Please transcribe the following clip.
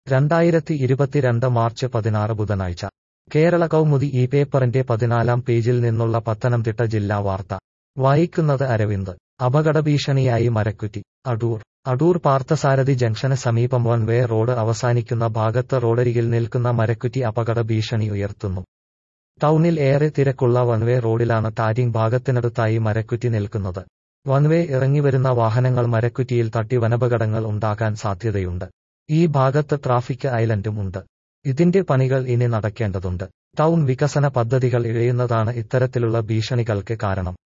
രണ്ടായിരത്തി ഇരുപത്തിരണ്ട് മാർച്ച് പതിനാറ് ബുധനാഴ്ച കേരള കൗമുദി ഈ പേപ്പറിന്റെ പതിനാലാം പേജിൽ നിന്നുള്ള പത്തനംതിട്ട ജില്ലാ വാർത്ത വായിക്കുന്നത് അരവിന്ദ് അപകടഭീഷണിയായി മരക്കുറ്റി അടൂർ അടൂർ പാർത്ഥസാരഥി ജംഗ്ഷന് സമീപം വൺ വേ റോഡ് അവസാനിക്കുന്ന ഭാഗത്ത് റോഡരികിൽ നിൽക്കുന്ന മരക്കുറ്റി അപകട ഭീഷണി ഉയർത്തുന്നു ടൗണിൽ ഏറെ തിരക്കുള്ള വൺവേ റോഡിലാണ് ടാരിങ് ഭാഗത്തിനടുത്തായി മരക്കുറ്റി നിൽക്കുന്നത് വൺവേ ഇറങ്ങിവരുന്ന വാഹനങ്ങൾ മരക്കുറ്റിയിൽ തട്ടി വനപകടങ്ങൾ ഉണ്ടാകാൻ സാധ്യതയുണ്ട് ഈ ഭാഗത്ത് ട്രാഫിക് ഐലൻഡും ഉണ്ട് ഇതിന്റെ പണികൾ ഇനി നടക്കേണ്ടതുണ്ട് ടൗൺ വികസന പദ്ധതികൾ ഇഴയുന്നതാണ് ഇത്തരത്തിലുള്ള ഭീഷണികൾക്ക് കാരണം